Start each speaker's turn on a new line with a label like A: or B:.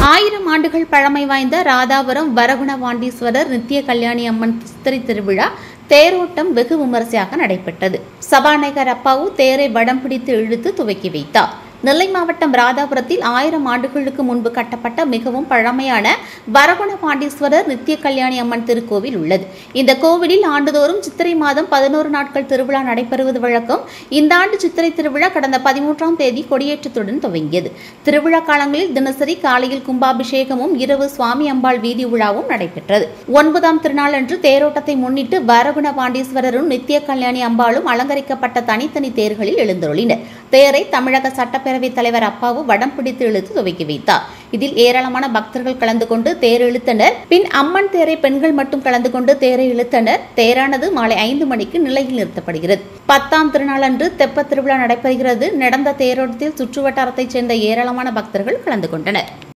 A: ஆயிரம் ஆண்டுகள் பழமை வாய்ந்த ராதாபுரம் வரகுணவாண்டீஸ்வரர் நித்திய கல்யாணி அம்மன் சித்திரை திருவிழா தேரோட்டம் வெகு விமரிசையாக நடைபெற்றது சபாநாயகர் அப்பாவு தேரை வடம் பிடித்து இழுத்து துவக்கி வைத்தார் நெல்லை மாவட்டம் ராதாபுரத்தில் ஆயிரம் ஆண்டுகளுக்கு முன்பு கட்டப்பட்ட மிகவும் பழமையான வரகுண பாண்டீஸ்வரர் நித்திய கல்யாணி அம்மன் திருக்கோவில் உள்ளது இந்த கோவிலில் ஆண்டுதோறும் சித்திரை மாதம் பதினோரு நாட்கள் திருவிழா நடைபெறுவது வழக்கம் இந்த ஆண்டு சித்திரை திருவிழா கடந்த பதிமூன்றாம் தேதி கொடியேற்றத்துடன் துவங்கியது திருவிழா காலங்களில் தினசரி காலையில் கும்பாபிஷேகமும் இரவு சுவாமி அம்பாள் வீதி விழாவும் நடைபெற்றது ஒன்பதாம் திருநாளன்று தேரோட்டத்தை முன்னிட்டு வரகுண பாண்டீஸ்வரரும் நித்திய கல்யாணி அம்பாளும் அலங்கரிக்கப்பட்ட தனித்தனி தேர்களில் எழுந்தருளினர் தேரை தமிழக சட்டப்பேரவைத் தலைவர் அப்பாவு வடம் பிடித்து இழுத்து துவக்கி வைத்தார் இதில் ஏராளமான பக்தர்கள் கலந்து கொண்டு தேர் இழுத்தனர் பின் அம்மன் தேரை பெண்கள் மட்டும் கலந்து கொண்டு தேரை இழுத்தனர் தேரானது மாலை ஐந்து மணிக்கு நிலையில் நிறுத்தப்படுகிறது பத்தாம் திருநாளன்று தெப்பத் திருவிழா நடைபெறுகிறது நடந்த தேரோட்டத்தில் சுற்றுவட்டாரத்தைச் சேர்ந்த ஏராளமான பக்தர்கள் கலந்து கொண்டனர்